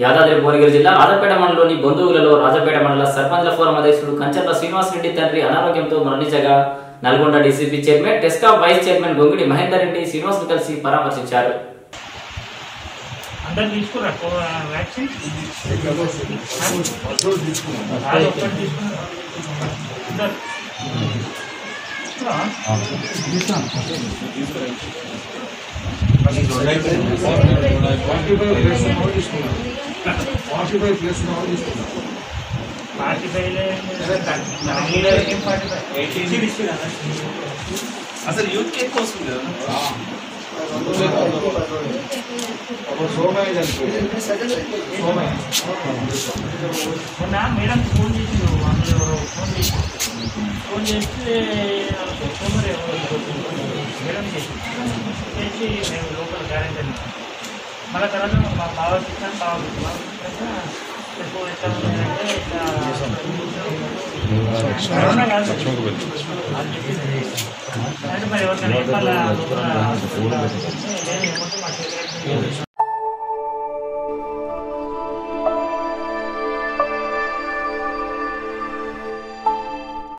యాదాద్రి భువనగిరి జిల్లా రాజపేట మండలంలోని బంధువులలో రాజపేట మండల సర్పంచ్ల ఫోరం అధ్యక్షుడు కంచర్ల శ్రీనివాస్ రెడ్డి తండ్రి అనారోగ్యంతో మరణించగా నల్గొండ డీసీపీ చైర్మన్ టెస్కా వైస్ చైర్మన్ గొంగిడి మహేందర్ రెడ్డి శ్రీనివాస్ కలిసి పరామర్శించారు అందరు తీసుకురా వ్యాక్సిన్ అది ఒక్కటి తీసుకున్నా అందరు తీసుకురా? ఫార్టీ ఫైవ్లే ఏం ఫార్టీ ఫైవ్ అసలు యూత్ కి ఎక్కువ వస్తుంది కదా మొన్న మేడం ఫోన్ చేసిండు అందులో ఎవరో ఫోన్ చేసి ఫోన్ చేస్తే సోమవారం ఎవరో మేడం చేసి చేసి మేము లోకల్ గ్యారెంటీ మళ్ళీ తర్వాత మా బావ ఇచ్చాను బావ బావ ఇచ్చాక ఎక్కువ ఎట్లా ఉన్నాయంటే ఇట్లా కరోనా కాదు. అది చెప్పింది. అంటే మరి ఎవరికైనా చెప్పాలా లోపల నేను ఏమంటే మా చేతి